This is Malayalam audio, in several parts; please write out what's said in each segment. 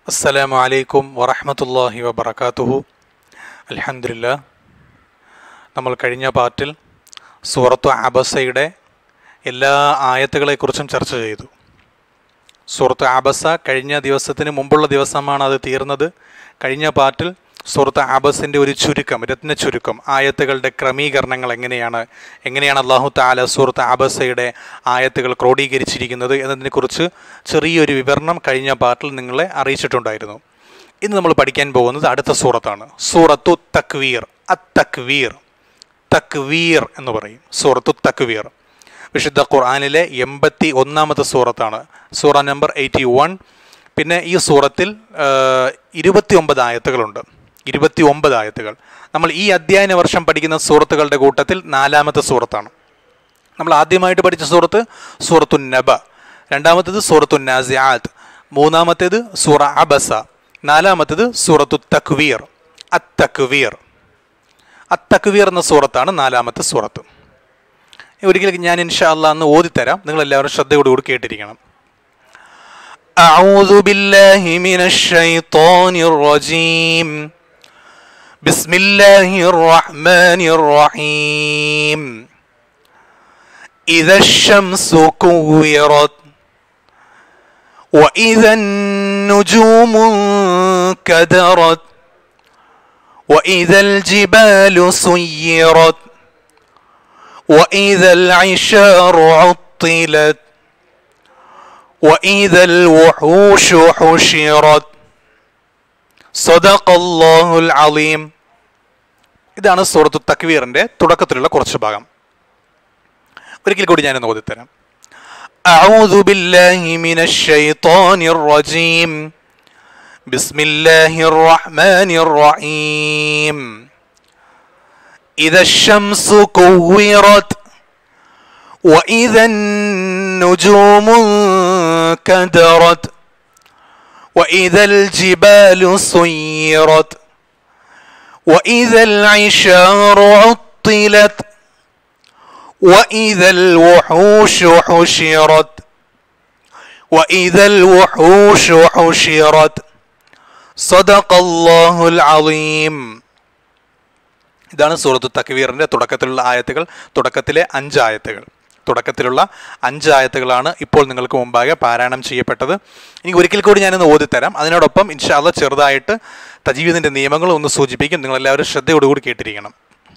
അസ്സലാമു അലൈക്കും വറഹമത്തല്ലാഹി വബർക്കാത്തുഹു അൽഹംദുലില്ലാ നമ്മൾ കഴിഞ്ഞ പാർട്ടിൽ സൂറത്തു അബസയുടെ എല്ലാ ആയത്തുകളെക്കുറിച്ചും ചർച്ച ചെയ്തു സൂറത്ത് അബസ കഴിഞ്ഞ ദിവസത്തിന് മുമ്പുള്ള ദിവസമാണ് അത് തീർന്നത് കഴിഞ്ഞ പാർട്ടിൽ സൂറത്ത് അബസിൻ്റെ ഒരു ചുരുക്കം രത്ന ചുരുക്കം ആയത്തുകളുടെ ക്രമീകരണങ്ങൾ എങ്ങനെയാണ് എങ്ങനെയാണ് അള്ളാഹു താല സൂറത്ത് അബസയുടെ ആയത്തുകൾ ക്രോഡീകരിച്ചിരിക്കുന്നത് എന്നതിനെക്കുറിച്ച് ചെറിയൊരു വിവരണം കഴിഞ്ഞ പാർട്ടിൽ നിങ്ങളെ അറിയിച്ചിട്ടുണ്ടായിരുന്നു ഇന്ന് നമ്മൾ പഠിക്കാൻ പോകുന്നത് അടുത്ത സൂറത്താണ് സൂറത്തു തക്വീർ അ തക്വീർ തക്വീർ എന്ന് പറയും സൂറത്തു തക്വീർ വിശുദ്ധ ഖുർആാനിലെ എൺപത്തി ഒന്നാമത്തെ സൂറത്താണ് സൂറ നമ്പർ എയ്റ്റി വൺ പിന്നെ ഈ സൂറത്തിൽ ഇരുപത്തി ഒമ്പത് ആയത്തുകളുണ്ട് ഇരുപത്തി ഒമ്പത് ആയത്തുകൾ നമ്മൾ ഈ അധ്യയന വർഷം പഠിക്കുന്ന സൂറത്തുകളുടെ കൂട്ടത്തിൽ നാലാമത്തെ സൂറത്താണ് നമ്മൾ ആദ്യമായിട്ട് പഠിച്ച സൂറത്ത് സൂറത്തു നബ രണ്ടാമത്തേത് സൂറത്തു നാസിയാത്ത് മൂന്നാമത്തേത് സൂറ അബസ നാലാമത്തേത് സൂറത്തു തക്വീർ അത്ത് തക്വീർ അത്ത് തക്വീർ എന്ന സൂറത്താണ് നാലാമത്തെ സൂറത്ത് ഒരിക്കലും ഞാൻ ഇൻഷാ അല്ലാ എന്ന് ഓതിത്തരാം നിങ്ങൾ എല്ലാവരും ശ്രദ്ധയോടുകൂടി കേട്ടിരിക്കണം أعوذ بالله من الشيطان الرجيم بسم الله الرحمن الرحيم إذا الشمس كورت وإذا النجوم انكدرت وإذا الجبال سيرت وإذا العشار عطلت وإذا الوحوش حشرت صدق الله العظيم ഇതാണ് സൂറത്തു തക്വീറിന്റെ തുടക്കത്തിലുള്ള കുറച്ച് ഭാഗം ഒരിക്കൽ കൂടി ഞാനൊന്ന് ഓതിത്തരാം أعوذ بالله من الشيطان الرجيم بسم الله الرحمن الرحيم إذا الشمس كورت وإذا النجوم انكدرت وإذا الجبال سيرت وإذا العشار عطلت وإذا الوحوش حشرت وإذا الوحوش حشرت صدق الله العظيم ഇതാണ് സൂറത്തു തക്വീറിന്റെ തുടക്കത്തിലുള്ള ആയത്തുകൾ തുടക്കത്തിലെ അഞ്ച് ആയത്തുകൾ തുടക്കത്തിലുള്ള അഞ്ച് ആയത്തുകളാണ് ഇപ്പോൾ നിങ്ങൾക്ക് മുമ്പാകെ പാരായണം ചെയ്യപ്പെട്ടത് ഇനി ഒരിക്കൽ കൂടി ഞാനൊന്ന് ഓതിത്തരാം അതിനോടൊപ്പം ഇൻഷാല്ല ചെറുതായിട്ട് തജീവിദിന്റെ നിയമങ്ങൾ ഒന്ന് സൂചിപ്പിക്കും നിങ്ങൾ എല്ലാവരും ശ്രദ്ധയോടുകൂടി കേട്ടിരിക്കണം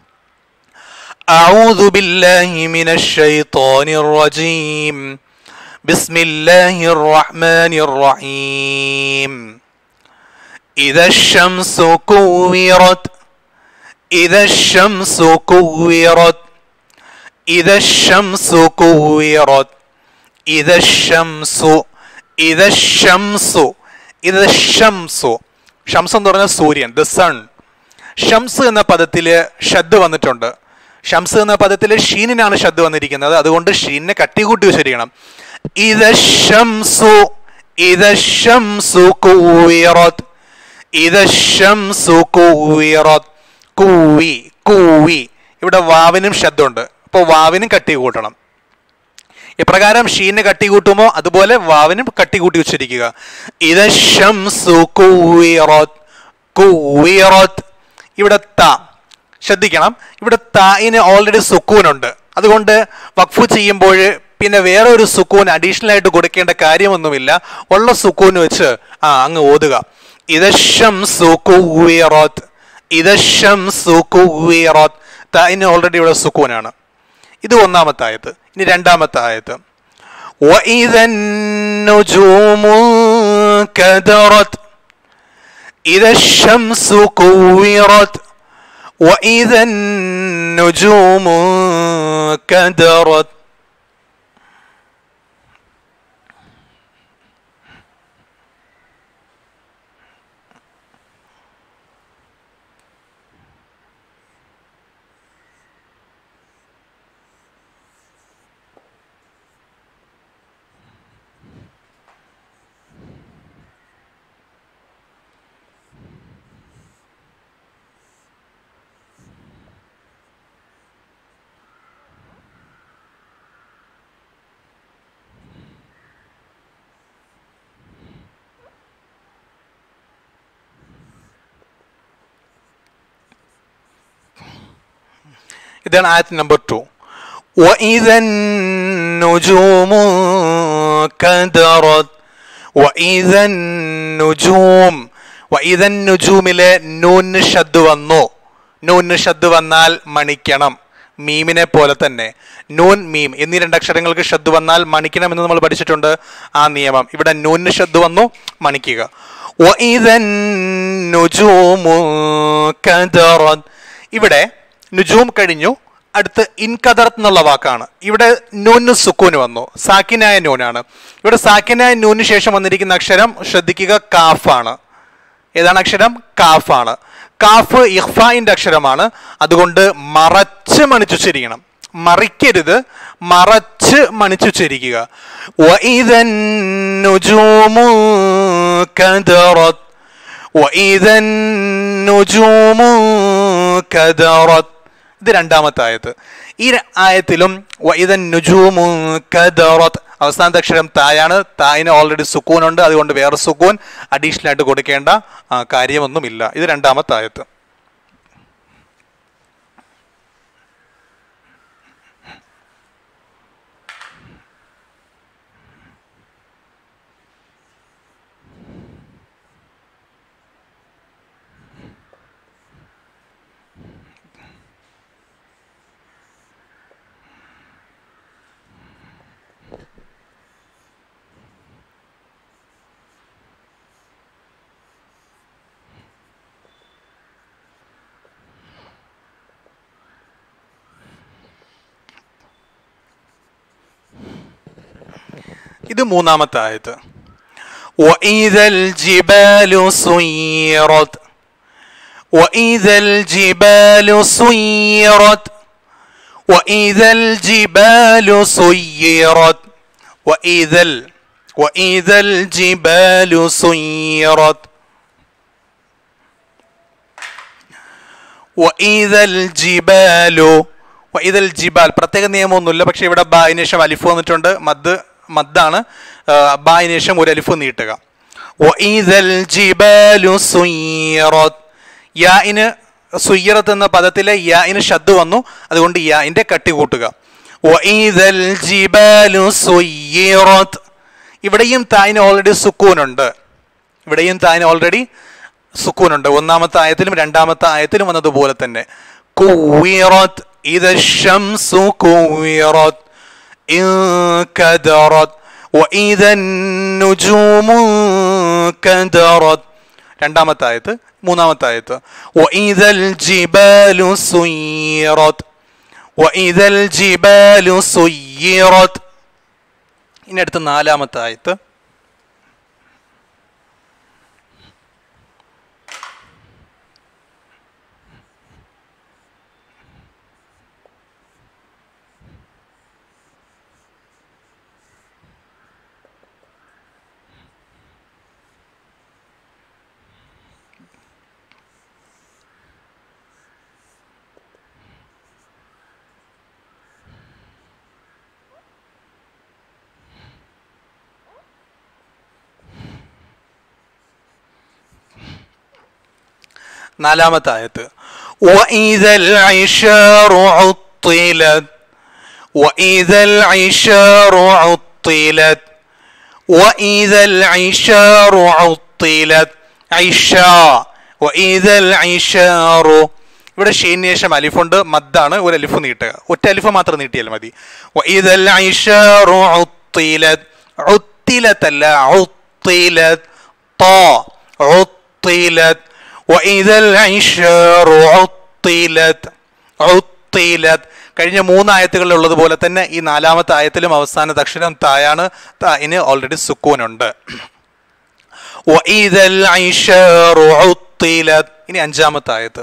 أعوذ بالله من الشيطان الرجيم بسم الله الرحمن الرحيم إذا الشمس كورت إذا الشمس كورت إذا الشمس كورت إذا الشمس إذا الشمس إذا الشمس ഷംസ് എന്ന് പറഞ്ഞാൽ സൂര്യൻ ദ സൺ ഷംസ് എന്ന പദത്തിൽ ഷദ് വന്നിട്ടുണ്ട് ഷംസ് എന്ന പദത്തിൽ ഷീനിനാണ് ഷദ് വന്നിരിക്കുന്നത് അതുകൊണ്ട് ഷീനിനെ കട്ടികൂട്ടി ഉച്ചരിക്കണം ഇത ഷംസു ഇത ഷംസു കൂവിറത് ഇത ഷംസു കൂവിറത് കൂവി കൂവി ഇവിടെ വാവിനും ശബ്ദമുണ്ട് അപ്പോൾ വാവിനും കട്ടി കൂട്ടണം ഇപ്രകാരം ഷീനെ കട്ടി കൂട്ടുമോ അതുപോലെ വാവിനും കട്ടി കൂട്ടി ഉച്ചരിക്കുക ഇത് ഷംസു കൂവിറത് കൂവിറത് ഇവിടെ ത ശ്രദ്ധിക്കണം ഇവിടെ തായിന് ഓൾറെഡി സുക്കൂനുണ്ട് അതുകൊണ്ട് വഖഫ് ചെയ്യുമ്പോൾ പിന്നെ വേറെ ഒരു സുക്കൂൻ അഡീഷണൽ ആയിട്ട് കൊടുക്കേണ്ട കാര്യമൊന്നുമില്ല ഉള്ള സുക്കൂൻ വെച്ച് ആ അങ്ങ് ഓതുക ഇത് ഷംസു കൂവിറത് ഇത് ഷംസു കുവീറത് തായിന് ഓൾറെഡി ഇവിടെ സുക്കൂനാണ് ഇത് ഒന്നാമത്തെ ആയത്ത് ഇനി രണ്ടാമത്തെ ആയത്ത് وإذا النجوم كدرت إذا الشمس كورت وإذا النجوم كدرت ഇതാണ് ആയത്ത് നമ്പർ ടു وإذا النجوم كدرت وإذا النجوم وإذا النجوമിലെ നൂന് ഷദ് വന്നു നൂന് ഷദ് വന്നാൽ മണിക്കണം മീമിനെ പോലെ തന്നെ നൂൻ മീം എന്നീ രണ്ടക്ഷരങ്ങൾക്ക് ഷദ് വന്നാൽ മണിക്കണം എന്ന് നമ്മൾ പഠിച്ചിട്ടുണ്ട് ആ നിയമം ഇവിടെ നൂന് ഷദ് വന്നു മണിക്കുക وإذا النجوم كدرت ഇവിടെ നുജൂം കഴിഞ്ഞു അടുത്ത് ഇൻകദറത്ത് എന്നുള്ള വാക്കാണ് ഇവിടെ നൂന് സുക്കൂന് വന്നു സാക്കിനായ നൂനാണ് ഇവിടെ സാക്കിനായ നൂന് ശേഷം വന്നിരിക്കുന്ന അക്ഷരം ശ്രദ്ധിക്കുക കാഫാണ് ഏതാണ് അക്ഷരം കാഫാണ് കാഫ് ഇഹ്ഫായിന്റെ അക്ഷരമാണ് അതുകൊണ്ട് മറച്ച് മണിച്ചുച്ചരിക്കണം മറിക്കരുത് മറച്ച് മണിച്ചുച്ചരിക്കുക وَإِذَا النُّجُومُ كَدَرَتْ وَإِذَا النُّجُومُ كَدَرَتْ ഇത് രണ്ടാമത്തെ ആയത്ത് ഈ ര- ആയത്തിലും വൈദൻ നുജൂമു കദറത്ത് അവസാനത്തെ അക്ഷരം തായാണ് തായിന് ഓൾറെഡി സുക്കൂൻ ഉണ്ട് അതുകൊണ്ട് വേറെ സുക്കൂൻ അഡീഷണൽ ആയിട്ട് കൊടുക്കേണ്ട ആ, കാര്യമൊന്നുമില്ല ഇത് രണ്ടാമത്തെ ആയത്ത് ഇത് മൂന്നാമത്തെ ആയത്ത് وإذا الجبال سيرت وإذا الجبال سيرت وإذا الجبال سيرت وإذا ال... وإذا الجبال سيرت വഇദൽ ജിബാലു വഇദൽ ജിബാൽ പ്രത്യേക നിയമമൊന്നുമില്ല പക്ഷെ ഇവിടെ ബായിന് ശേഷം അലിഫ് വന്നിട്ടുണ്ട് മദ് മദ്ദാണ് ആ, ബായിന് ശേഷം ഒരു അലിഫ് നീട്ടുക വഇദൽ ജിബാലു സുയ്യറത് യാഇന് സുയ്യറത്ത് എന്ന പദത്തിലെ യാഇന് ഷദ് വന്നു അതുകൊണ്ട് യാഇന്റെ കട്ടി കൂട്ടുക വഇദൽ ജിബാലു സുയ്യറത് ഇവിടെയും തായിന് ഓൾറെഡി സുക്കൂനുണ്ട് ഇവിടെയും തായിന് ഓൾറെഡി സുക്കൂനുണ്ട് ഒന്നാമത്തെ ആയത്തിലും രണ്ടാമത്തെ ആയത്തിലും വന്നതുപോലെ തന്നെ കുവിറത് ഇത് ഷംസു കുവിറത് انكدرت وإذا النجوم كدرت രണ്ടാമത്തെ ആയത്ത് മൂന്നാമത്തെ ആയത്ത് وإذا الجبال سيرت وإذا الجبال سيرت ഇനി അടുത്ത നാലാമത്തെ ആയത്ത് നാലാമത്തെ ആയത്ത് وإذا العشار عطلت وإذا العشار عطلت وإذا العشار عطلت عشاء وإذا العشار ഇവിടെ ഷെയ്ന് ശേഷം അലിഫുണ്ട് മദ്ദാണ് ഒരു അലിഫ് നീട്ടുക ഒറ്റ അലിഫ് മാത്രം നീട്ടിയാൽ മതി وإذا العشار عطلت عطلت അല്ല عطلت طا عطلت وإذا العشار عطلت عطلت കഴിഞ്ഞ മൂന്ന് ആയത്തുകളിൽ ഉള്ളതുപോലെ തന്നെ ഈ നാലാമത്തെ ആയത്തിലും അവസാനത്തെ അക്ഷരം തായാണ് തായിന് ഓൾറെഡി സുക്കൂനുണ്ട് وإذا العشار عطلت ഇനി അഞ്ചാമത്തെ ആയത്ത്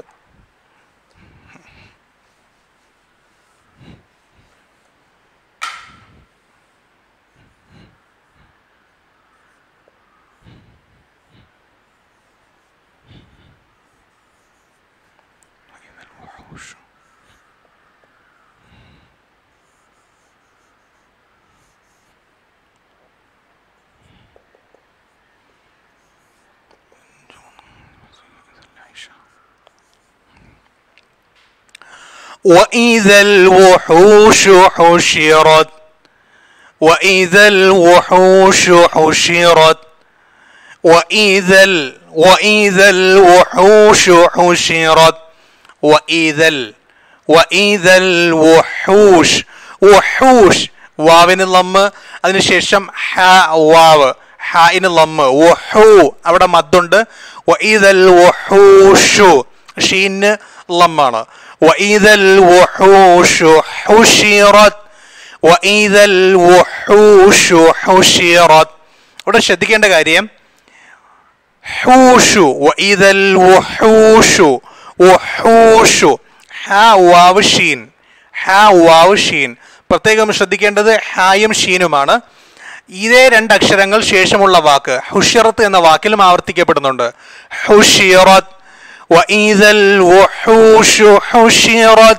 وإذا الوحوش حشرت وإذا الوحوش حشرت وإذا ال... وإذا الوحوش حشرت وإذا ال... وإذا الوحوش وحوش വാവിന് ലമ്മ് അതിനുശേഷം ഹ വാവ് ഹായിന് ലമ്മ് വഹു അവിടെ മദ്ദുണ്ട് വഇദൽ വഹൂഷു ഷീന് ലമ്മാണ് വഇദൽ വഹൂഷു ഹുഷിറത് വഇദൽ വഹൂഷു ഹുഷിറത് ഇവിടെ ശ്രദ്ധിക്കേണ്ട കാര്യം ഹൂഷു വഇദൽ വഹൂഷു വഹൂഷു ഹ വാവ് ഷീൻ ഹ വാവ് ഷീൻ പ്രത്യേകം ശ്രദ്ധിക്കേണ്ടത് ഹായും ഷീനുമാണ് ഇതേ രണ്ട് അക്ഷരങ്ങൾ ശേഷമുള്ള വാക്ക് ഹുഷിറത്ത് എന്ന വാക്കിലും ആവർത്തിക്കപ്പെടുന്നുണ്ട് ഹുഷിറത്ത് വഇദൽ വഹൂഷു ഹുഷിറത്ത്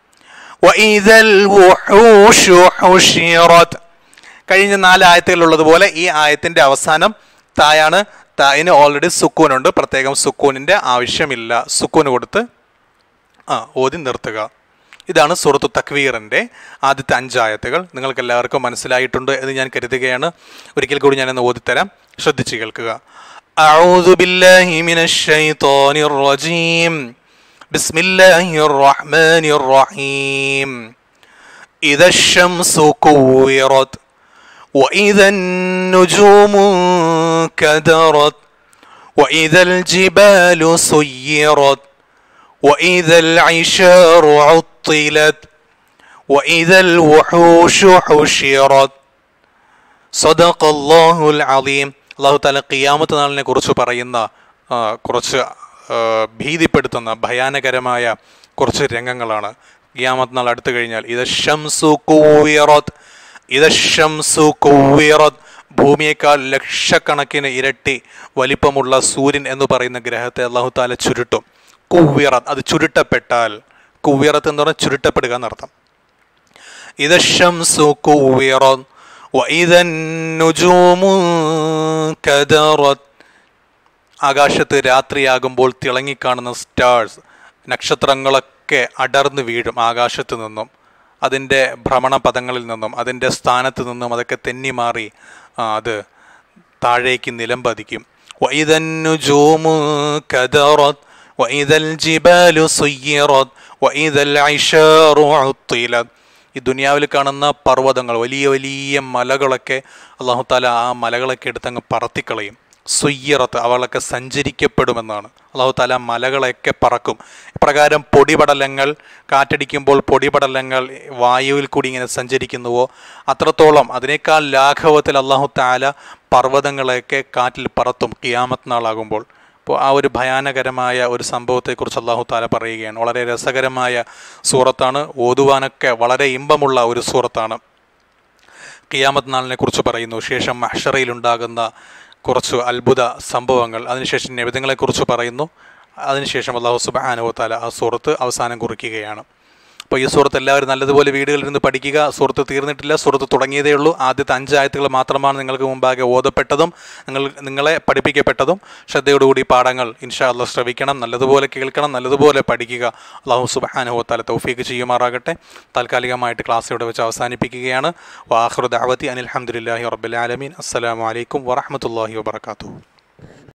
വഇദൽ വഹൂഷു ഹുഷിറത്ത് കഴിഞ്ഞ നാല് ആയത്തുകളിലുള്ളതുപോലെ ഈ ആയത്തിന്റെ അവസാനം തായാണ് തായിന് ഓൾറെഡി സുക്കൂനുണ്ട് പ്രത്യേകം സുക്കൂനിന്റെ ആവശ്യമില്ല സുക്കൂന് കൊടുത്ത് ആ ഓതി നിർത്തുക ഇതാണ് സൂറത്തു തക്വീറിൻ്റെ ആദ്യത്തെ അഞ്ചായത്തുകൾ നിങ്ങൾക്ക് എല്ലാവർക്കും മനസ്സിലായിട്ടുണ്ട് എന്ന് ഞാൻ കരുതുകയാണ് ഒരിക്കൽ കൂടി ഞാനൊന്ന് ഓതിത്തരാം ശ്രദ്ധിച്ച് കേൾക്കുക أعوذ بالله من الشيطان الرجيم بسم الله الرحمن الرحيم إذا الشمس كورت وإذا النجوم كدرت وإذا الجبال سيرت وإذا العشار عطلت وإذا الوحوش حشرت صدق الله العظيم അള്ളാഹു താല ഖിയാമത്ത് നാളിനെ കുറിച്ച് പറയുന്ന ആ, കുറച്ച് ആ, ഭീതിപ്പെടുത്തുന്ന ഭയാനകരമായ കുറച്ച് രംഗങ്ങളാണ് ഖിയാമത്ത് നാൾ അടുത്തു കഴിഞ്ഞാൽ ഇത് ഷംസു കൂവിറത്ത് ഇത് ഷംസു കൂവിറത്ത് ഭൂമിയേക്കാൾ ലക്ഷക്കണക്കിന് ഇരട്ടി വലിപ്പമുള്ള സൂര്യൻ എന്ന് പറയുന്ന ഗ്രഹത്തെ അള്ളാഹു താല ചുരുട്ടും കുവ്വിറത്ത് അത് ചുരുട്ടപ്പെട്ടാൽ കുവ്വിറത്ത് എന്ന് പറഞ്ഞാൽ ചുരുട്ടപ്പെടുക എന്നർത്ഥം إذا الشمس كورت وإذا النجوم كدرت ആകാശത്ത് രാത്രിയാകുമ്പോൾ തിളങ്ങിക്കാണുന്ന സ്റ്റാർസ് നക്ഷത്രങ്ങളൊക്കെ അടർന്നു വീഴും ആകാശത്ത് നിന്നും അതിൻ്റെ ഭ്രമണപഥങ്ങളിൽ നിന്നും അതിൻ്റെ സ്ഥാനത്ത് നിന്നും അതൊക്കെ തെന്നി മാറി ആ, അത് താഴേക്ക് നിലം പതിക്കും وإذا النجوم كدرت وإذا الجبال سيرت وإذا العشار عطلت ഈ ദുനിയാവിൽ കാണുന്ന പർവ്വതങ്ങൾ വലിയ വലിയ മലകളൊക്കെ അള്ളാഹു താല ആ മലകളൊക്കെ എടുത്തങ്ങ് പറത്തിക്കളയും സുയ്യറത്ത് അവളൊക്കെ സഞ്ചരിക്കപ്പെടുമെന്നാണ് അള്ളാഹു താല മലകളെയൊക്കെ പറക്കും ഇപ്രകാരം പൊടിപടലങ്ങൾ കാറ്റടിക്കുമ്പോൾ പൊടിപടലങ്ങൾ വായുവിൽ കൂടി ഇങ്ങനെ സഞ്ചരിക്കുന്നുവോ അത്രത്തോളം അതിനേക്കാൾ ലാഘവത്തിൽ അള്ളാഹു താല പർവ്വതങ്ങളെയൊക്കെ കാറ്റിൽ പറത്തും കിയാമത്ത് നാളാകുമ്പോൾ അപ്പോൾ ആ ഒരു ഭയാനകരമായ ഒരു സംഭവത്തെക്കുറിച്ച് അള്ളാഹു താല പറയുകയാണ് വളരെ രസകരമായ സൂറത്താണ് ഓതുവാനൊക്കെ വളരെ ഇമ്പമുള്ള ഒരു സൂറത്താണ് ഖിയാമത്ത് നാളിനെ കുറിച്ച് പറയുന്നു ശേഷം മഹ്ഷറയിലുണ്ടാകുന്ന കുറച്ച് അത്ഭുത സംഭവങ്ങൾ അതിനുശേഷം നിബിധങ്ങളെക്കുറിച്ച് പറയുന്നു അതിനുശേഷം അള്ളാഹു സുബാനുവ താല ആ സൂറത്ത് അവസാനം കുറിക്കുകയാണ് അപ്പോൾ ഈ സൂറത്ത് എല്ലാവരും നല്ലതുപോലെ വീടുകളിൽ നിന്ന് പഠിക്കുക സൂറത്ത് തീർന്നിട്ടില്ല സൂറത്ത് തുടങ്ങിയതേ ഉള്ളൂ ആദ്യത്തെ അഞ്ച് ആയത്തുകൾ മാത്രമാണ് നിങ്ങൾക്ക് മുമ്പാകെ ഓതപ്പെട്ടതും നിങ്ങൾ നിങ്ങളെ പഠിപ്പിക്കപ്പെട്ടതും ശ്രദ്ധയോടുകൂടി പാഠങ്ങൾ ഇൻഷാ അള്ളാഹ് ശ്രവിക്കണം നല്ലതുപോലെ കേൾക്കണം നല്ലതുപോലെ പഠിക്കുക അള്ളാഹു സുബാനുഹോത്താല തൗഫീക്ക് ചെയ്യുമാറാകട്ടെ താൽക്കാലികമായിട്ട് ക്ലാസ് ഇവിടെ വെച്ച് അവസാനിപ്പിക്കുകയാണ് വാഹൃദ് അവതി അനിൽഹമുല്ലാഹി റബ്ബുലാലമീൻ അസ്സലാമലൈക്കും വറഹമത്തല്ലാഹി വാബർക്കാത്തു